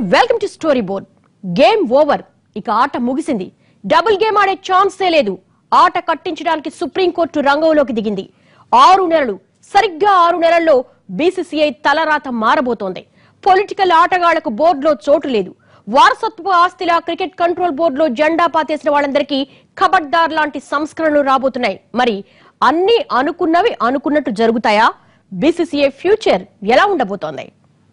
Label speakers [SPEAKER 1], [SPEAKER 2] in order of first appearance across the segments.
[SPEAKER 1] welcome to story board game over ఇక ఆట ముగిసింది డబుల్ గేమ్ ఆడే ఛాన్సే లేదు ఆట కట్టించడానికి సుప్రీంకోర్టు రంగంలోకి దిగింది ఆరు నెలలు సరిగ్గా ఆరు నెలల్లో బీసీసీఐ తలరాత మారబోతోంది పొలిటికల్ ఆటగాళ్లకు బోర్డులో చోటు లేదు వారసత్వ ఆస్తిలా క్రికెట్ కంట్రోల్ బోర్డులో జెండా పాతేసిన వాళ్ళందరికీ ఖబర్దార్ లాంటి సంస్కరణలు రాబోతున్నాయి మరి అన్ని అనుకున్నవి అనుకున్నట్టు జరుగుతాయా బీసీసీఐ ఫ్యూచర్ ఎలా ఉండబోతోంది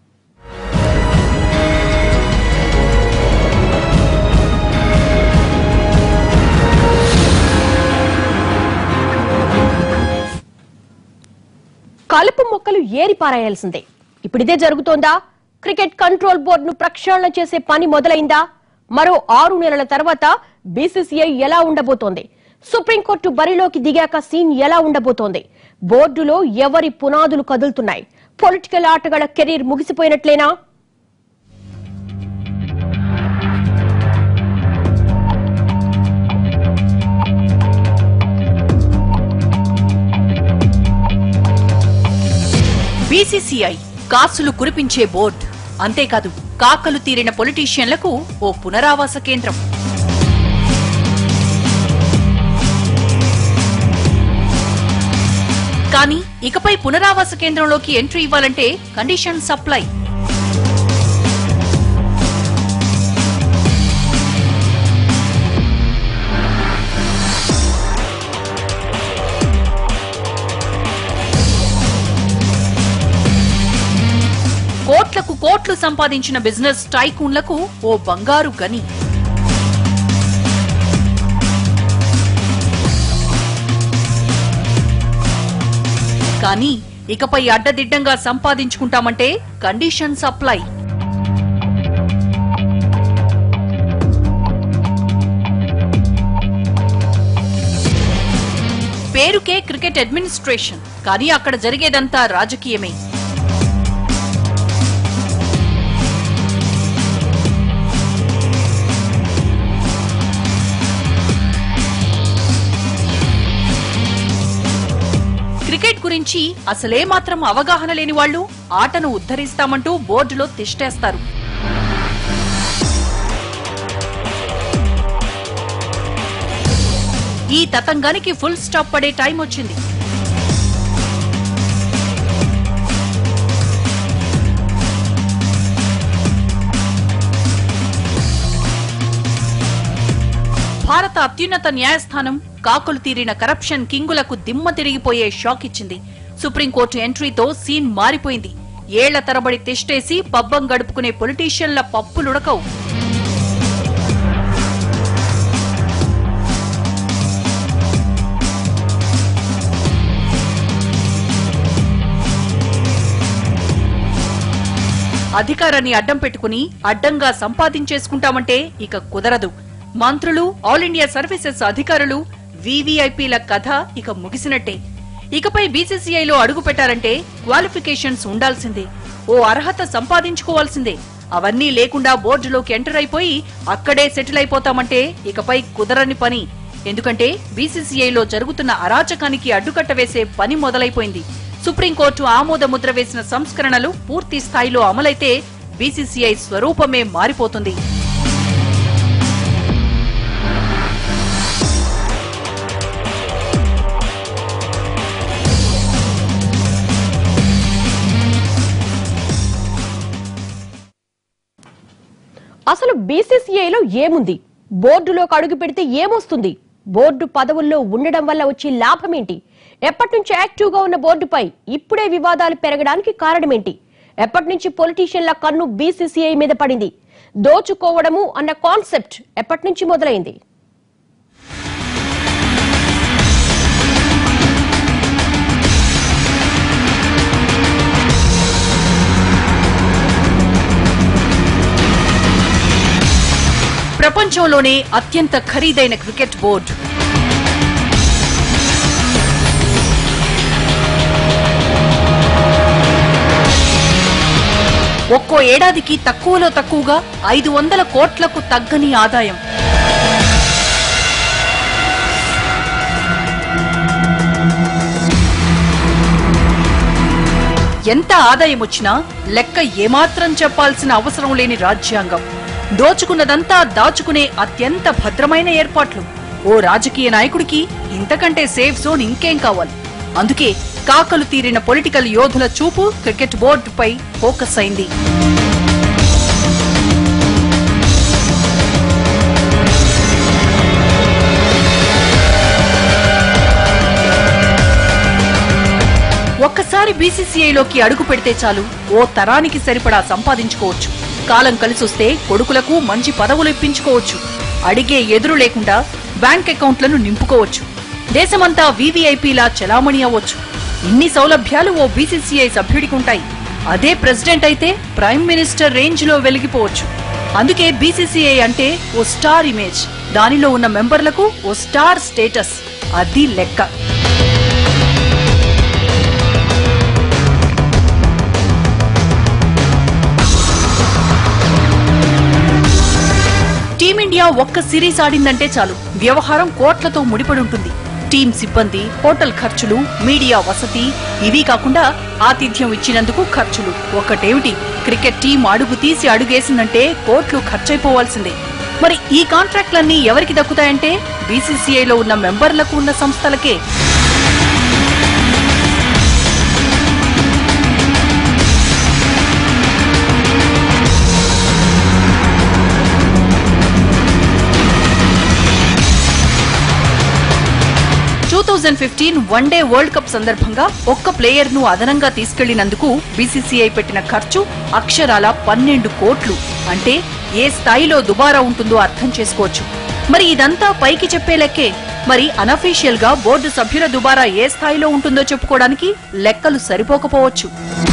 [SPEAKER 1] కలుపు మొక్కలు ఏరి పారేయాల్సిందే ఇప్పుడు ఇదే జరుగుతోందా క్రికెట్ కంట్రోల్ బోర్డును ప్రక్షాళన చేసే పని మొదలైందా మరో ఆరు నెలల తర్వాత బీసీసీఐ ఎలా ఉండబోతోంది సుప్రీంకోర్టు బరిలోకి దిగాక సీన్ ఎలా ఉండబోతోంది బోర్డులో ఎవరి పునాదులు కదులుతున్నాయి పొలిటికల్ ఆటగాళ్ల కెరీర్ ముగిసిపోయినట్లేనా
[SPEAKER 2] బీసీసీఐ కాసులు కురిపించే బోర్డ్ అంతేకాదు కాకలు తీరిన పొలిటీషియన్లకు ఓ పునరావాస కేంద్రం కానీ ఇకపై పునరావాస కేంద్రంలోకి ఎంట్రీ ఇవ్వాలంటే కండిషన్ సప్లై కోట్లకు కోట్లు సంపాదించిన బిజినెస్ టైకూన్లకు ఓ బంగారు గని కానీ ఇకపై అడ్డదిడ్డంగా సంపాదించుకుంటామంటే కండిషన్ సప్లై పేరుకే క్రికెట్ అడ్మినిస్ట్రేషన్ కానీ అక్కడ జరిగేదంతా రాజకీయమే క్రికెట్ గురించి అసలే మాత్రం అవగాహన లేని వాళ్ళు ఆటను ఉద్ధరిస్తామంటూ బోర్డులో తిష్టేస్తారు ఈ తతంగానికి ఫుల్ స్టాప్ పడే టైం వచ్చింది భారత అత్యున్నత న్యాయస్థానం కాకులు తీరిన కరప్షన్ కింగులకు దిమ్మ తిరిగిపోయే షాక్ ఇచ్చింది సుప్రీంకోర్టు ఎంట్రీతో సీన్ మారిపోయింది ఏళ్ల తరబడి తిష్టేసి పబ్బం గడుపుకునే పొలిటీషియన్ల పప్పులుడకవు అధికారాన్ని అడ్డం పెట్టుకుని అడ్డంగా సంపాదించేసుకుంటామంటే ఇక కుదరదు మంత్రులు ఆల్ ఇండియా సర్వీసెస్ అధికారులు వివిఐపీల కథ ఇక ముగిసినట్టే ఇకపై బీసీసీఐలో అడుగు పెట్టారంటే క్వాలిఫికేషన్స్ ఉండాల్సిందే ఓ అర్హత సంపాదించుకోవాల్సిందే అవన్నీ లేకుండా బోర్డులోకి ఎంటర్ అయిపోయి అక్కడే సెటిల్ అయిపోతామంటే ఇకపై కుదరని పని ఎందుకంటే బీసీసీఐలో జరుగుతున్న అరాచకానికి అడ్డుకట్ట వేసే పని మొదలైపోయింది సుప్రీంకోర్టు ఆమోద ముద్ర వేసిన సంస్కరణలు పూర్తి స్థాయిలో అమలైతే బీసీసీఐ స్వరూపమే మారిపోతుంది
[SPEAKER 1] అసలు బీసీసీఐలో ఏముంది బోర్డులోకి అడుగు పెడితే ఏమొస్తుంది బోర్డు పదవుల్లో ఉండడం వల్ల వచ్చే లాభమేంటి ఎప్పటి నుంచి యాక్టివ్ గా ఉన్న బోర్డుపై ఇప్పుడే వివాదాలు పెరగడానికి కారణమేంటి ఎప్పటి నుంచి పొలిటీషియన్ల కన్ను బీసీసీఐ మీద పడింది దోచుకోవడము అన్న కాన్సెప్ట్ ఎప్పటి నుంచి మొదలైంది
[SPEAKER 2] ప్రపంచంలోనే అత్యంత ఖరీదైన క్రికెట్ బోర్డు ఒక్కో ఏడాదికి తక్కువలో తక్కువగా ఐదు వందల కోట్లకు తగ్గని ఆదాయం ఎంత ఆదాయం వచ్చినా లెక్క ఏమాత్రం చెప్పాల్సిన అవసరం లేని రాజ్యాంగం దోచుకున్నదంతా దాచుకునే అత్యంత భద్రమైన ఏర్పాట్లు ఓ రాజకీయ నాయకుడికి ఇంతకంటే సేఫ్ జోన్ ఇంకేం కావాలి అందుకే కాకలు తీరిన పొలిటికల్ యోధుల చూపు క్రికెట్ బోర్డుపై ఫోకస్ అయింది ఒక్కసారి బీసీసీఐలోకి అడుగు పెడితే చాలు ఓ తరానికి సరిపడా సంపాదించుకోవచ్చు కాలం కలిసొస్తే కొడుకులకు మంచి పదవులు ఇప్పించుకోవచ్చు అడిగే ఎదురు లేకుండా బ్యాంక్ అకౌంట్లను నింపుకోవచ్చు దేశమంతా వీవీఐపీలా చెలామణి అవ్వచ్చు ఇన్ని సౌలభ్యాలు ఓ బీసీసీఐ సభ్యుడికి ఉంటాయి అదే ప్రెసిడెంట్ అయితే ప్రైమ్ మినిస్టర్ రేంజ్ లో వెలిగిపోవచ్చు అందుకే బీసీసీఐ అంటే ఓ స్టార్ ఇమేజ్ దానిలో ఉన్న మెంబర్లకు ఓ స్టార్ స్టేటస్ అది లెక్క టీమిండియా ఒక్క సిరీస్ ఆడిందంటే చాలు వ్యవహారం కోట్లతో ముడిపడి ఉంటుంది టీం సిబ్బంది హోటల్ ఖర్చులు మీడియా వసతి ఇవి కాకుండా ఆతిథ్యం ఇచ్చినందుకు ఖర్చులు ఒక్కటేమిటి క్రికెట్ టీం అడుగు తీసి అడుగేసిందంటే కోట్లు ఖర్చయిపోవాల్సిందే మరి ఈ కాంట్రాక్ట్లన్నీ ఎవరికి దక్కుతాయంటే బీసీసీఐలో ఉన్న మెంబర్లకు ఉన్న సంస్థలకే two thousand fifteen one day world cup సందర్భంగా ఒక్క ప్లేయర్ ను అదనంగా తీసుకెళ్లినందుకు బీసీసీఐ పెట్టిన ఖర్చు అక్షరాల పన్నెండు కోట్లు అంటే ఏ స్థాయిలో దుబారా ఉంటుందో అర్థం చేసుకోవచ్చు మరి ఇదంతా పైకి చెప్పే లెక్కే మరి అనఫీషియల్ గా బోర్డు సభ్యుల దుబారా ఏ స్థాయిలో ఉంటుందో చెప్పుకోవడానికి లెక్కలు సరిపోకపోవచ్చు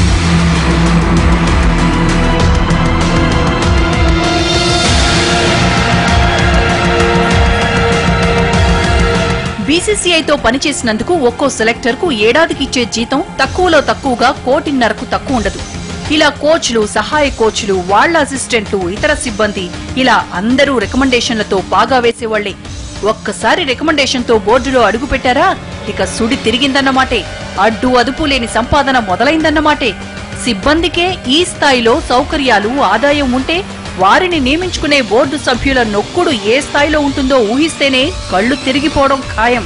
[SPEAKER 2] బీసీసీఐతో పనిచేసినందుకు ఒక్కో సెలెక్టర్ కు ఏడాదికి ఇచ్చే జీతం తక్కువలో తక్కువగా కోటిన్నరకు తక్కువ ఉండదు ఇలా కోచ్లు సహాయ కోచ్లు వాళ్ళ అసిస్టెంట్లు ఇతర సిబ్బంది ఇలా అందరూ రికమెండేషన్లతో బాగా వేసేవాళ్లే ఒక్కసారి రికమెండేషన్ తో బోర్డులో అడుగు పెట్టారా ఇక సుడి తిరిగిందన్నమాటే అడ్డు అదుపు లేని సంపాదన మొదలైందన్నమాటే సిబ్బందికే ఈ స్థాయిలో సౌకర్యాలు ఆదాయం ఉంటే వారిని నియమించుకునే బోర్డు సభ్యుల నొక్కుడు ఏ స్థాయిలో ఉంటుందో ఊహిస్తేనే కళ్ళు తిరిగిపోవడం ఖాయం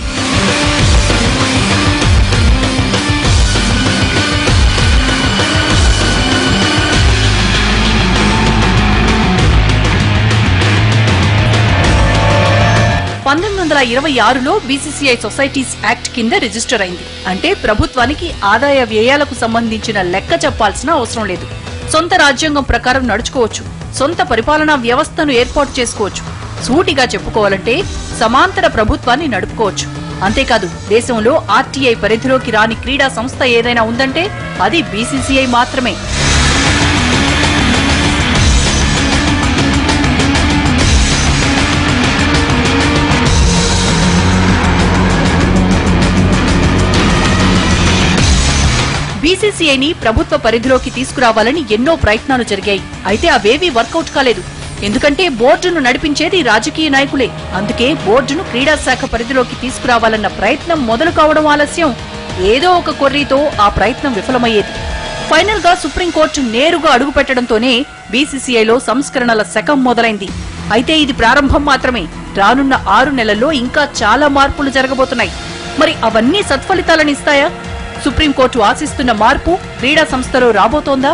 [SPEAKER 2] పంతొమ్మిది వందల ఇరవై ఆరులో బీసీసీఐ సొసైటీస్ యాక్ట్ కింద రిజిస్టర్ అయింది అంటే ప్రభుత్వానికి ఆదాయ వ్యయాలకు సంబంధించిన లెక్క చెప్పాల్సిన అవసరం లేదు సొంత రాజ్యాంగం ప్రకారం నడుచుకోవచ్చు సొంత పరిపాలనా వ్యవస్థను ఏర్పాటు చేసుకోవచ్చు సూటిగా చెప్పుకోవాలంటే సమాంతర ప్రభుత్వాన్ని నడుపుకోవచ్చు అంతేకాదు దేశంలో ఆర్టీఐ పరిధిలోకి రాని క్రీడా సంస్థ ఏదైనా ఉందంటే అది బీసీసీఐ మాత్రమే బీసీసీఐని ప్రభుత్వ పరిధిలోకి తీసుకురావాలని ఎన్నో ప్రయత్నాలు జరిగాయి అయితే అవేవీ వర్కౌట్ కాలేదు ఎందుకంటే బోర్డును నడిపించేది రాజకీయ నాయకులే అందుకే బోర్డును క్రీడా శాఖ పరిధిలోకి తీసుకురావాలన్న ప్రయత్నం మొదలు కావడం ఆలస్యం ఏదో ఒక కొర్రీతో ఆ ప్రయత్నం విఫలమయ్యేది ఫైనల్ గా సుప్రీంకోర్టు నేరుగా అడుగు పెట్టడంతోనే బీసీసీఐలో సంస్కరణల శకం మొదలైంది అయితే ఇది ప్రారంభం మాత్రమే రానున్న ఆరు నెలల్లో ఇంకా చాలా మార్పులు జరగబోతున్నాయి మరి అవన్నీ సత్ఫలితాలను ఇస్తాయా సుప్రీంకోర్టు ఆశిస్తున్న మార్పు క్రీడా సంస్థలో రాబోతోందా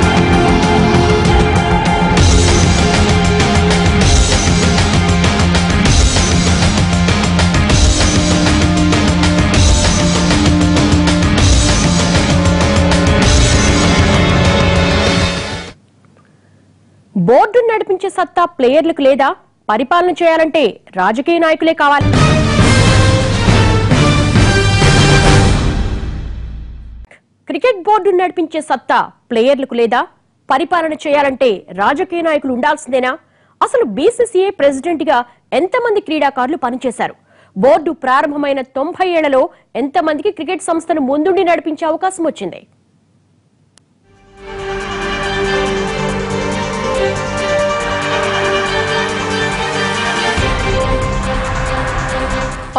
[SPEAKER 1] బోర్డును నడిపించే సత్తా ప్లేయర్లకు లేదా పరిపాలన చేయాలంటే రాజకీయ నాయకులే కావాలి క్రికెట్ బోర్డును నడిపించే సత్తా ప్లేయర్లకు లేదా పరిపాలన చేయాలంటే రాజకీయ నాయకులు ఉండాల్సిందేనా అసలు బీసీసీఐ ప్రెసిడెంట్ గా ఎంతమంది క్రీడాకారులు పనిచేశారు బోర్డు ప్రారంభమైన తొంభై ఏళ్లలో ఎంతమందికి క్రికెట్ సంస్థను ముందుండి నడిపించే అవకాశం వచ్చింది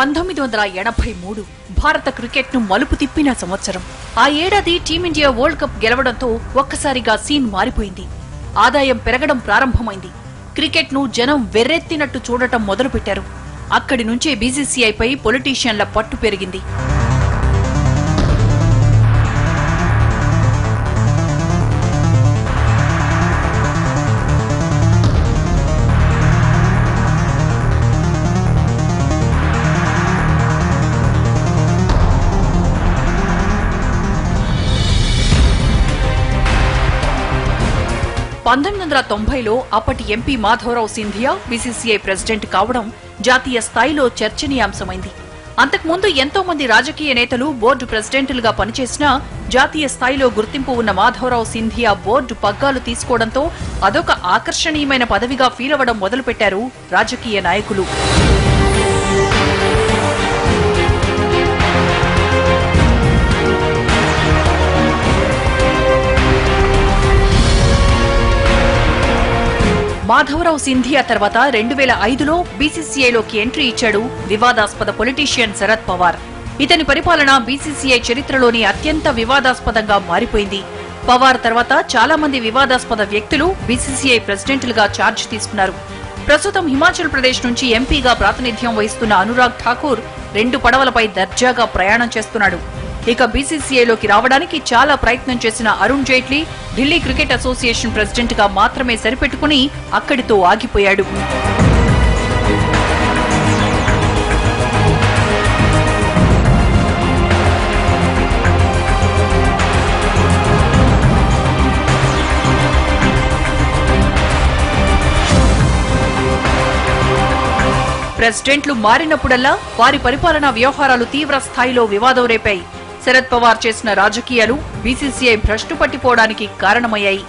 [SPEAKER 2] పంతొమ్మిది వందల ఎనభై మూడు భారత క్రికెట్ ను మలుపు తిప్పిన సంవత్సరం ఆ ఏడాది టీమిండియా వరల్డ్ కప్ గెలవడంతో ఒక్కసారిగా సీన్ మారిపోయింది ఆదాయం పెరగడం ప్రారంభమైంది క్రికెట్ ను జనం వెర్రెత్తినట్టు చూడటం మొదలుపెట్టారు అక్కడి నుంచే బీసీసీఐపై పొలిటీషియన్ల పట్టు పెరిగింది పంతొమ్మిది వందల తొంభైలో అప్పటి MP Madhavrao Scindia BCCI president కావడం జాతీయ స్థాయిలో చర్చనీయాంశమైంది అంతకుముందు ఎంతో మంది రాజకీయ నేతలు బోర్డు ప్రెసిడెంట్లుగా పనిచేసినా జాతీయ స్థాయిలో గుర్తింపు ఉన్న మాధవరావు సింధియా బోర్డు పగ్గాలు తీసుకోవడంతో అదొక ఆకర్షణీయమైన పదవిగా ఫీల్ అవ్వడం మొదలుపెట్టారు రాజకీయ నాయకులు మాధవరావు సింధియా తర్వాత రెండు వేల ఐదులో బీసీసీఐలోకి ఎంట్రీ ఇచ్చాడు వివాదాస్పద పొలిటీషియన్ శరద్ పవార్ ఇతని పరిపాలన బీసీసీఐ చరిత్రలోని అత్యంత వివాదాస్పదంగా మారిపోయింది పవార్ తర్వాత చాలా మంది వివాదాస్పద వ్యక్తులు బీసీసీఐ ప్రెసిడెంట్లుగా ఛార్జ్ తీసుకున్నారు ప్రస్తుతం హిమాచల్ ప్రదేశ్ నుంచి ఎంపీగా ప్రాతినిధ్యం వహిస్తున్న అనురాగ్ ఠాకూర్ రెండు పడవలపై దర్జాగా ప్రయాణం చేస్తున్నాడు ఇక బీసీసీఐలోకి రావడానికి చాలా ప్రయత్నం చేసిన Arun Jaitley Delhi cricket association president గా మాత్రమే సరిపెట్టుకుని అక్కడితో ఆగిపోయాడు ప్రెసిడెంట్లు మారినప్పుడల్లా వారి పరిపాలనా వ్యవహారాలు తీవ్ర స్థాయిలో వివాదం రేపాయి శరద్ పవార్ చేసిన రాజకీయాలు బీసీసీఐ భ్రష్టు పట్టిపోవడానికి కారణమయ్యాయి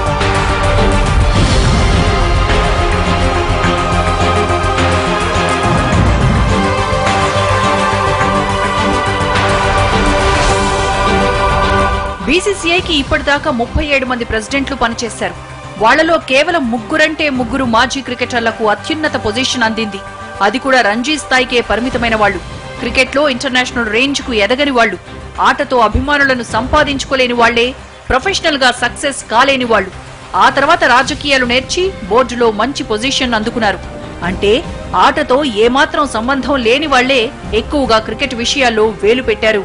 [SPEAKER 2] బీసీసీఐకి ఇప్పటిదాకా ముప్పై ఏడు మంది ప్రెసిడెంట్లు పనిచేశారు వాళ్లలో కేవలం ముగ్గురంటే ముగ్గురు మాజీ క్రికెటర్లకు అత్యున్నత పొజిషన్ అందింది అది కూడా రంజీ స్థాయికే పరిమితమైన వాళ్లు క్రికెట్లో ఇంటర్నేషనల్ రేంజ్ కు ఎదగని వాళ్లు ఆటతో అభిమానులను సంపాదించుకోలేని వాళ్లే ప్రొఫెషనల్ గా సక్సెస్ కాలేని వాళ్లు ఆ తర్వాత రాజకీయాలు నేర్చి బోర్డులో మంచి పొజిషన్ అందుకున్నారు అంటే ఆటతో ఏమాత్రం సంబంధం లేని వాళ్లే ఎక్కువగా క్రికెట్ విషయాల్లో వేలు పెట్టారు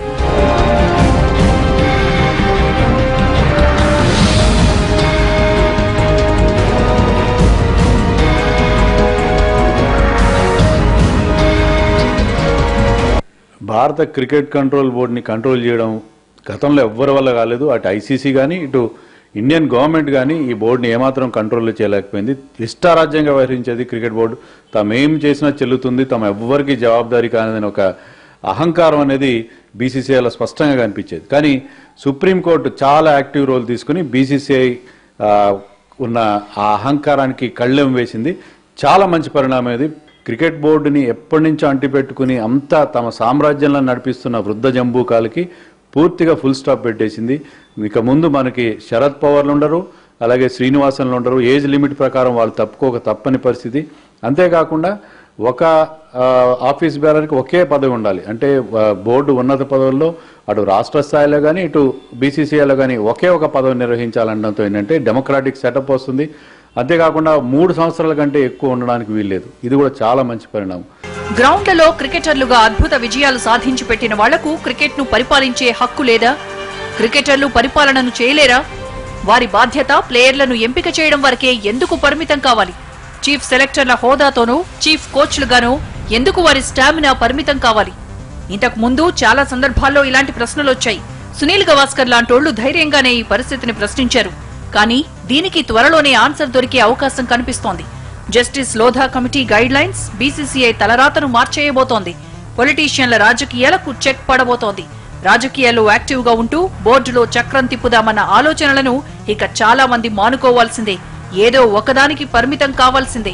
[SPEAKER 3] భారత క్రికెట్ కంట్రోల్ బోర్డుని కంట్రోల్ చేయడం గతంలో ఎవ్వరి వల్ల కాలేదు అటు ఐసీసీ కానీ ఇటు ఇండియన్ గవర్నమెంట్ కానీ ఈ బోర్డుని ఏమాత్రం కంట్రోల్ చేయలేకపోయింది ఇష్టారాజ్యంగా వ్యవహరించేది క్రికెట్ బోర్డు తాము ఏం చేసినా చెల్లుతుంది తమ ఎవ్వరికి జవాబుదారీ కానిదని ఒక అహంకారం అనేది బీసీసీఐలో స్పష్టంగా కనిపించేది కానీ సుప్రీంకోర్టు చాలా యాక్టివ్ రోల్ తీసుకుని బీసీసీఐ ఉన్న ఆ అహంకారానికి కళ్ళెం వేసింది చాలా మంచి పరిణామం ఇది క్రికెట్ బోర్డుని ఎప్పటి నుంచో అంటిపెట్టుకుని అంతా తమ సామ్రాజ్యంలో నడిపిస్తున్న వృద్ధ జంబూకాలకి పూర్తిగా ఫుల్ స్టాప్ పెట్టేసింది ఇక ముందు మనకి శరద్ పవార్లు ఉండరు అలాగే శ్రీనివాసన్లు ఉండరు ఏజ్ లిమిట్ ప్రకారం వాళ్ళు తప్పుకోక తప్పని పరిస్థితి అంతేకాకుండా ఒక ఆ, ఆఫీస్ బేరర్కి ఒకే పదవి ఉండాలి అంటే ఆ, బోర్డు ఉన్నత పదవుల్లో అటు రాష్ట్ర స్థాయిలో కానీ ఇటు బీసీసీఐలో కానీ ఒకే ఒక పదవి నిర్వహించాలనడంతో ఏంటంటే డెమోక్రాటిక్ సెటప్ వస్తుంది అంతేకాకుండా మూడు సంవత్సరాల కంటే ఎక్కువ ఉండడానికి వీల్లేదు ఇది కూడా చాలా మంచి పరిణామం
[SPEAKER 2] గ్రౌండ్లలో క్రికెటర్లుగా అద్భుత విజయాలు సాధించి పెట్టిన వాళ్లకు క్రికెట్ ను పరిపాలించే హక్కు లేదా క్రికెటర్లు పరిపాలనను చేయలేరా వారి బాధ్యత ప్లేయర్లను ఎంపిక చేయడం వరకే ఎందుకు పరిమితం కావాలి చీఫ్ సెలెక్టర్ల హోదాతోనూ చీఫ్ కోచ్లుగానూ ఎందుకు వారి స్టామినా పరిమితం కావాలి ఇంతకు ముందు చాలా సందర్భాల్లో ఇలాంటి ప్రశ్నలు వచ్చాయి సునీల్ గవాస్కర్ లాంటోళ్లు ధైర్యంగానే ఈ పరిస్థితిని ప్రశ్నించారు కానీ దీనికి త్వరలోనే ఆన్సర్ దొరికే అవకాశం కనిపిస్తోంది justice Lodha committee guidelines BCCI తలరాతను మార్చేయబోతోంది పొలిటీషియన్ల రాజకీయాలకు చెక్ పడబోతోంది రాజకీయాల్లో యాక్టివ్ గా ఉంటూ బోర్డులో చక్రం తిప్పుదామన్న ఆలోచనలను ఇక చాలా మంది మానుకోవాల్సిందే ఏదో ఒకదానికి పరిమితం కావాల్సిందే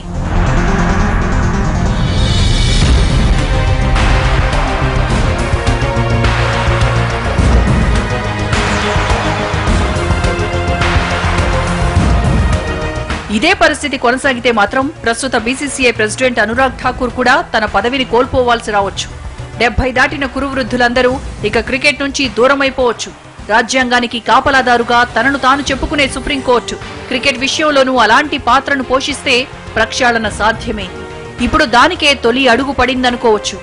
[SPEAKER 2] ఇదే పరిస్థితి కొనసాగితే మాత్రం ప్రస్తుత బీసీసీఐ ప్రెసిడెంట్ అనురాగ్ ఠాకూర్ కూడా తన పదవిని కోల్పోవాల్సి రావచ్చు డెబ్బై దాటిన కురువృద్ధులందరూ ఇక క్రికెట్ నుంచి దూరమైపోవచ్చు రాజ్యాంగానికి కాపలాదారుగా తనను తాను చెప్పుకునే సుప్రీంకోర్టు క్రికెట్ విషయంలోనూ అలాంటి పాత్రను పోషిస్తే ప్రక్షాళన సాధ్యమే ఇప్పుడు దానికే తొలి అడుగు పడిందనుకోవచ్చు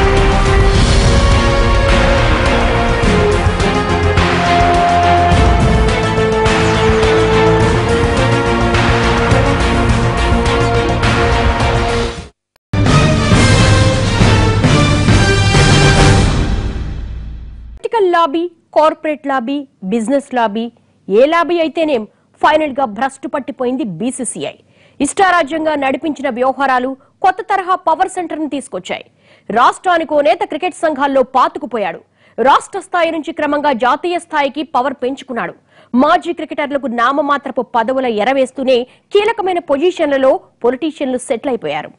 [SPEAKER 1] political lobby corporate lobby business lobby ఏ లాబీ అయితేనేం ఫైనల్ గా భ్రష్టు పట్టిపోయింది బీసీసీఐ ఇష్టారాజ్యంగా నడిపించిన వ్యవహారాలు కొత్త తరహా పవర్ సెంటర్ ని తీసుకొచ్చాయి రాష్ట్రానికి ఓ నేత క్రికెట్ సంఘాల్లో పాతుకుపోయాడు రాష్ట్ర స్థాయి నుంచి క్రమంగా జాతీయ స్థాయికి పవర్ పెంచుకున్నాడు మాజీ క్రికెటర్లకు నామమాత్రపు పదవుల ఎరవేస్తూనే కీలకమైన పొజిషన్లలో పొలిటీషియన్లు సెటిల్ అయిపోయారు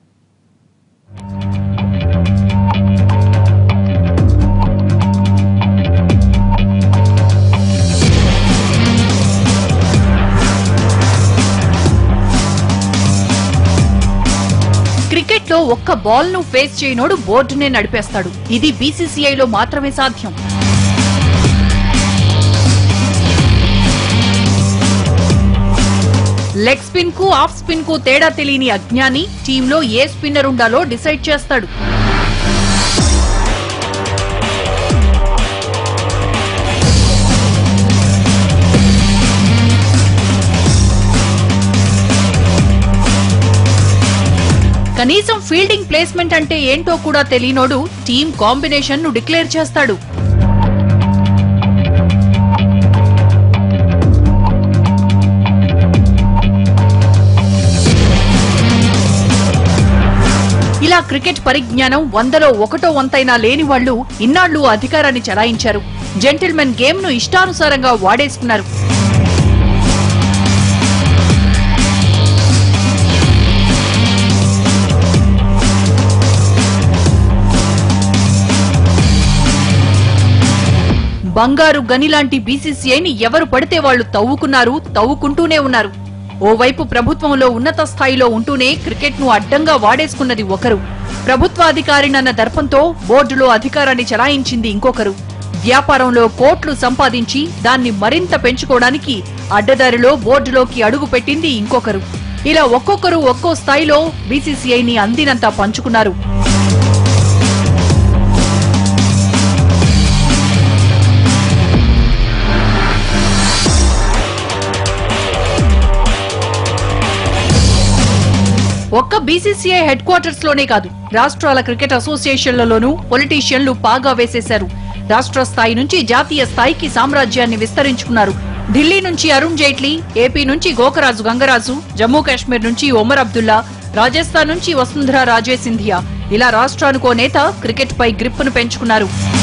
[SPEAKER 2] క్రికెట్ లో ఒక్క బాల్ ను ఫేస్ చేయనోడు బోర్డునే నడిపేస్తాడు ఇది బీసీసీఐలో మాత్రమే సాధ్యం లెగ్ స్పిన్ కు ఆఫ్ స్పిన్ కు తేడా తెలియని అజ్ఞాని టీంలో ఏ స్పిన్నర్ ఉండాలో డిసైడ్ చేస్తాడు కనీసం ఫీల్డింగ్ ప్లేస్మెంట్ అంటే ఏంటో కూడా తెలియనోడు టీం కాంబినేషన్ ను డిక్లేర్ చేస్తాడు ఇలా క్రికెట్ పరిజ్ఞానం వందలో ఒకటో వంతైనా లేని వాళ్లు ఇన్నాళ్లు అధికారాన్ని చలాయించారు జెంటిల్మెన్ గేమ్ ను ఇష్టానుసారంగా వాడేసుకున్నారు బంగారు గని లాంటి బీసీసీఐని ఎవరు పడితే వాళ్లు తవ్వుకున్నారు తవ్వుకుంటూనే ఉన్నారు ఓవైపు ప్రభుత్వంలో ఉన్నత స్థాయిలో ఉంటూనే క్రికెట్ ను అడ్డంగా వాడేసుకున్నది ఒకరు ప్రభుత్వాధికారినన్న దర్పంతో బోర్డులో అధికారాన్ని చలాయించింది ఇంకొకరు వ్యాపారంలో కోట్లు సంపాదించి దాన్ని మరింత పెంచుకోవడానికి అడ్డదారిలో బోర్డులోకి అడుగు పెట్టింది ఇంకొకరు ఇలా ఒక్కొక్కరు ఒక్కో స్థాయిలో బీసీసీఐని అందినంత పంచుకున్నారు ఒక్క బీసీసీఐ హెడ్ క్వార్టర్స్ లోనే కాదు రాష్ట్రాల క్రికెట్ అసోసియేషన్లలోనూ పొలిటీషియన్లు పాగా వేసేశారు రాష్ట్ర స్థాయి నుంచి జాతీయ స్థాయికి సామ్రాజ్యాన్ని విస్తరించుకున్నారు ఢిల్లీ నుంచి అరుణ్ జైట్లీ ఏపీ నుంచి గోకరాజు గంగరాజు జమ్మూ కాశ్మీర్ నుంచి ఒమర్ అబ్దుల్లా రాజస్థాన్ నుంచి వసుంధర రాజే సింధియా ఇలా రాష్ట్రానికో నేత క్రికెట్ పై గ్రిప్పును పెంచుకున్నారు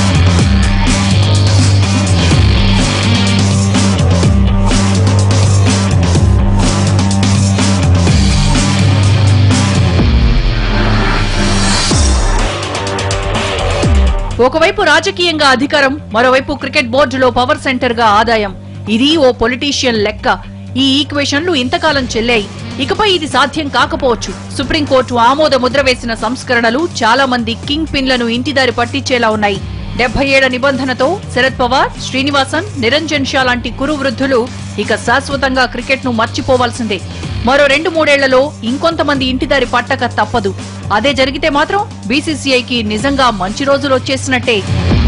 [SPEAKER 2] ఒకవైపు రాజకీయంగా అధికారం మరోవైపు క్రికెట్ బోర్డులో పవర్ సెంటర్ గా ఆదాయం ఇది ఓ పొలిటీషియన్ లెక్క ఈ ఈక్వేషన్లు ఇంతకాలం చెల్లాయి ఇకపై ఇది సాధ్యం కాకపోవచ్చు సుప్రీంకోర్టు ఆమోద ముద్ర వేసిన సంస్కరణలు చాలా మంది కింగ్ పిన్లను ఇంటిదారి పట్టించేలా ఉన్నాయి డెబ్బై ఏళ్ల నిబంధనతో శరద్ పవార్ శ్రీనివాసన్ నిరంజన్ షా లాంటి కురు వృద్ధులు ఇక శాశ్వతంగా క్రికెట్ ను మర్చిపోవాల్సిందే మరో రెండు మూడేళ్లలో ఇంకొంతమంది ఇంటిదారి పట్టక తప్పదు అదే జరిగితే మాత్రం బీసీసీఐకి నిజంగా మంచి రోజులు వచ్చేసినట్టే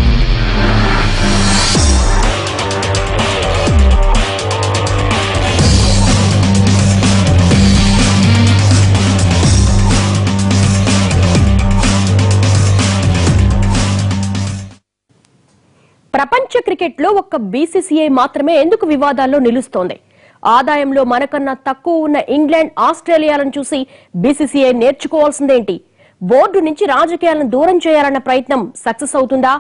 [SPEAKER 1] ప్రపంచ క్రికెట్ లో ఒక్క బీసీసీఐ మాత్రమే ఎందుకు వివాదాల్లో నిలుస్తోంది ఆదాయంలో మనకన్నా తక్కువ ఉన్న ఇంగ్లాండ్ ఆస్ట్రేలియాలను చూసి బీసీసీఐ నేర్చుకోవాల్సిందేంటి బోర్డు నుంచి రాజకీయాలను దూరం చేయాలన్న ప్రయత్నం సక్సెస్ అవుతుందా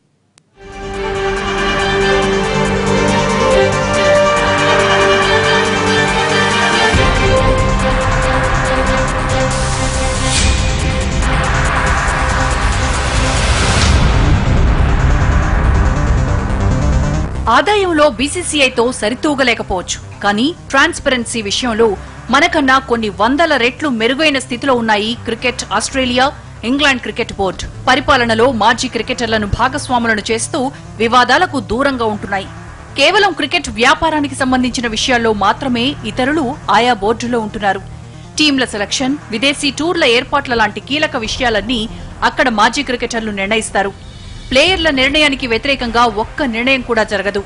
[SPEAKER 2] ఆదాయంలో బీసీసీఐతో సరితూగలేకపోవచ్చు కానీ ట్రాన్స్పరెన్సీ విషయంలో మనకన్నా కొన్ని వందల రెట్లు మెరుగైన స్థితిలో ఉన్నాయి cricket Australia England cricket board పరిపాలనలో మాజీ క్రికెటర్లను భాగస్వాములను చేస్తూ వివాదాలకు దూరంగా ఉంటున్నాయి కేవలం క్రికెట్ వ్యాపారానికి సంబంధించిన విషయాల్లో మాత్రమే ఇతరులు ఆయా బోర్డులో ఉంటున్నారు టీంల సెలక్షన్ విదేశీ టూర్ల ఏర్పాట్ల లాంటి కీలక విషయాలన్నీ అక్కడ మాజీ క్రికెటర్లు నిర్ణయిస్తారు ప్లేయర్ల నిర్ణయానికి వ్యతిరేకంగా ఒక్క నిర్ణయం కూడా జరగదు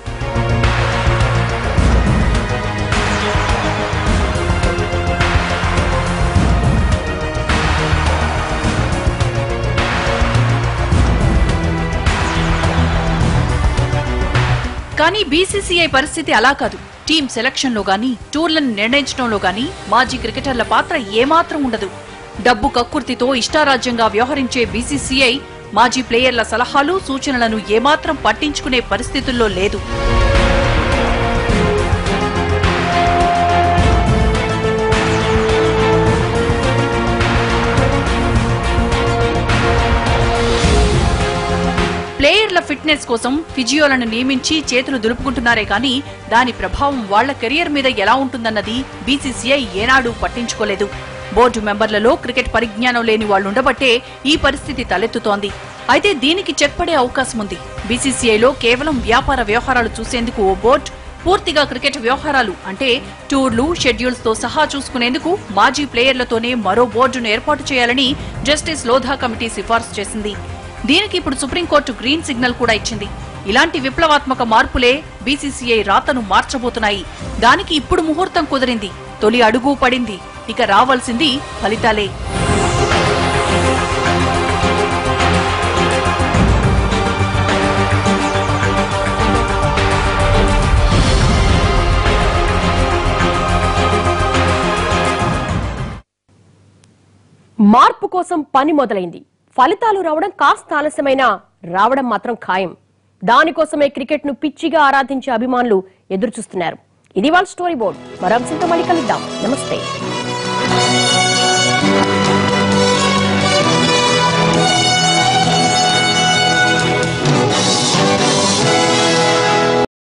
[SPEAKER 2] కానీ బీసీసీఐ పరిస్థితి అలా కాదు టీం సెలక్షన్ లో గానీ టూర్లను నిర్ణయించడంలో గానీ మాజీ క్రికెటర్ల పాత్ర ఏమాత్రం ఉండదు డబ్బు కక్కుర్తితో ఇష్టారాజ్యంగా వ్యవహరించే బీసీసీఐ మాజీ ప్లేయర్ల సలహాలు సూచనలను ఏమాత్రం పట్టించుకునే పరిస్థితుల్లో లేదు ప్లేయర్ల ఫిట్నెస్ కోసం ఫిజియోలను నియమించి చేతులు దులుపుకుంటున్నారే కానీ దాని ప్రభావం వాళ్ల కెరియర్ మీద ఎలా ఉంటుందన్నది బీసీసీఐ ఏనాడు పట్టించుకోలేదు బోర్డు మెంబర్లలో క్రికెట్ పరిజ్ఞానం లేని వాళ్లుండబట్టే ఈ పరిస్థితి తలెత్తుతోంది అయితే దీనికి చెక్ పడే అవకాశం ఉంది బీసీసీఐలో కేవలం వ్యాపార వ్యవహారాలు చూసేందుకు ఓ బోర్డు పూర్తిగా క్రికెట్ వ్యవహారాలు అంటే టూర్లు షెడ్యూల్స్ తో సహా చూసుకునేందుకు మాజీ ప్లేయర్లతోనే మరో బోర్డును ఏర్పాటు చేయాలని జస్టిస్ లోధా కమిటీ సిఫార్సు చేసింది దీనికి ఇప్పుడు సుప్రీంకోర్టు గ్రీన్ సిగ్నల్ కూడా ఇచ్చింది ఇలాంటి విప్లవాత్మక మార్పులే బీసీసీఐ రాతను మార్చబోతున్నాయి దానికి ఇప్పుడు ముహూర్తం కుదిరింది తొలి అడుగు పడింది ఇక రావాల్సింది ఫలితాలే
[SPEAKER 1] మార్పు కోసం పని మొదలైంది ఫలితాలు రావడం కాస్త ఆలస్యమైనా రావడం మాత్రం ఖాయం దానికోసమే క్రికెట్ ను పిచ్చిగా ఆరాధించే అభిమానులు ఎదురు చూస్తున్నారు ఇది వాళ్ళ స్టోరీ బోర్డ్ మరో అంశంతో మళ్ళీ కలుద్దాం నమస్తే